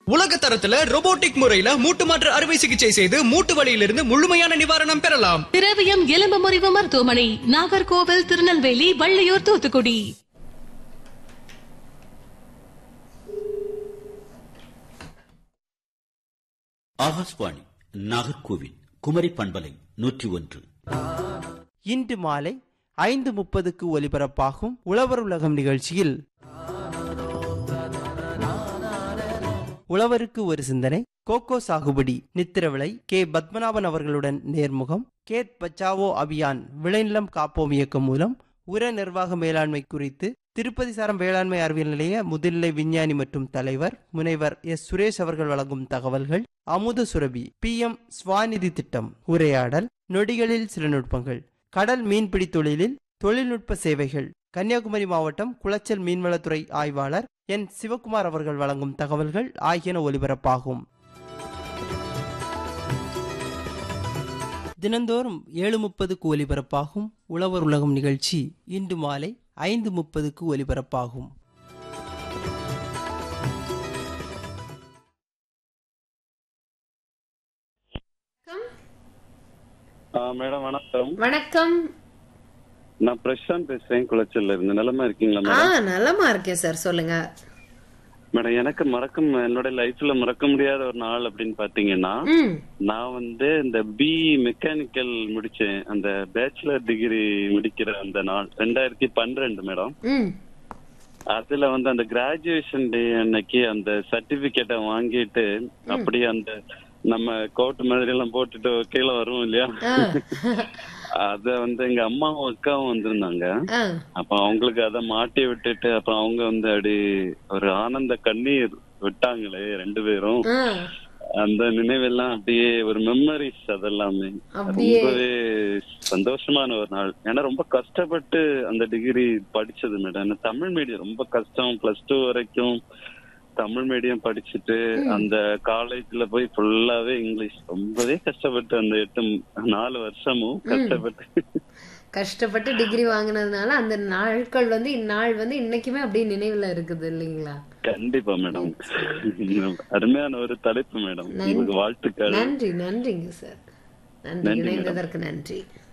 உலக தரத்துல robotic முறையில மூட்டு மாற்று அறுவை சிகிச்சை செய்து மூட்டு வலியிலிருந்து முழுமையான நிவாரணம் பெறலாம் திரவியம் எலும்பு முறிவு மருத்துவமனை நாகர்கோவில் திருநெல்வேலி வள்ளியூர் தூத்துக்குடி ஆகாஷ்வாணி நாகர்கோவில் குமரி பண்பலை நூற்றி ஒன்று இன்று மாலை ஐந்து முப்பதுக்கு ஒலிபரப்பாகும் உழவர் உலகம் நிகழ்ச்சியில் உழவருக்கு ஒரு சிந்தனை கோகோ சாகுபடி நித்திரவிளை கே பத்மநாபன் அவர்களுடன் நேர்முகம் கேத் பச்சாவோ அபியான் விளைநிலம் காப்போம் இயக்கம் மூலம் உர நிர்வாக மேலாண்மை குறித்து திருப்பதி சாரம் வேளாண்மை அறிவியல் நிலைய முதுநிலை விஞ்ஞானி மற்றும் தலைவர் முனைவர் எஸ் சுரேஷ் அவர்கள் வழங்கும் தகவல்கள் அமுத சுரபி பி எம் ஸ்வாநிதி திட்டம் உரையாடல் நொடிகளில் சில நுட்பங்கள் கடல் மீன்பிடி தொழிலில் தொழில்நுட்ப சேவைகள் கன்னியாகுமரி மாவட்டம் குளச்சல் மீன்வளத்துறை ஆய்வாளர் என் சிவகுமார் அவர்கள் வழங்கும் தகவல்கள் ஆகியன ஒலிபரப்பாகும் தினந்தோறும் ஏழு முப்பதுக்கு ஒலிபரப்பாகும் உழவர் உலகம் நிகழ்ச்சி இன்று மாலை ஐந்து முப்பதுக்கு ஒலிபரப்பாகும் ஆ, மேடம் வணக்கம் வணக்கம் நான் பிரசாந்த் பேசுறேன் குளச்சல்ல இருந்து நிலமா இருக்கீங்களா ஆ மேடம் நலமா இருக்கேன் சார் சொல்லுங்க மேடம் எனக்கு மறக்க என்னோட லைஃப்ல மறக்க முடியாத ஒரு நாள் அப்படின்னு பாத்தீங்கன்னா ம் நான் வந்து இந்த பி மெக்கானிக்கல் முடிச்சேன் அந்த பேச்சுலர் டிகிரி முடிக்கிற அந்த நாள் ரெண்டாயிரத்தி பன்னிரெண்டு மேடம் ம் அதுல வந்து அந்த கிராஜுவேஷன் டே அன்னைக்கு அந்த சர்டிபிகேட்டை வாங்கிட்டு அப்படியே அந்த நம்ம கோட் மாதிரி எல்லாம் போட்டுட்டு கீழே வரும் இல்லையா ஆ அத வந்து எங்க அம்மாவும் அக்காவும் வந்திருந்தாங்க ஆ அப்ப அவங்களுக்கு அத மாட்டி விட்டுட்டு அப்புறம் அவங்க வந்து அப்படி ஒரு ஆனந்த கண்ணீர் விட்டாங்களே ரெண்டு பேரும் ஆ அந்த நினைவெல்லாம் அப்படியே ஒரு மெமரிஸ் அதெல்லாமே அப்படியே. ரொம்பவே சந்தோஷமான ஒரு நாள் ஏன்னா ரொம்ப கஷ்டப்பட்டு அந்த டிகிரி படிச்சது மேடம் ஏன்னா தமிழ் மீடியம் ரொம்ப கஷ்டம் பிளஸ் டூ வரைக்கும் தமிழ் மீடியம் படிச்சுட்டு அந்த காலேஜ்ல போய் ஃபுல்லாவே இங்கிலீஷ் ரொம்பவே கஷ்டப்பட்டு அந்த எட்டு நாலு வருஷமும் கஷ்டப்பட்டு கஷ்டப்பட்டு டிகிரி வாங்கினதுனால அந்த நாட்கள் வந்து இந்நாள் வந்து இன்னைக்குமே அப்படியே நினைவுல இருக்குது இல்லைங்களா கண்டிப்பா மேடம் அருமையான ஒரு தலைப்பு மேடம் நன்றி. உங்களுக்கு வாழ்த்துக்கள் நன்றி நன்றிங்க சார் நன்றி நன்றி, இணைந்ததற்கு நன்றி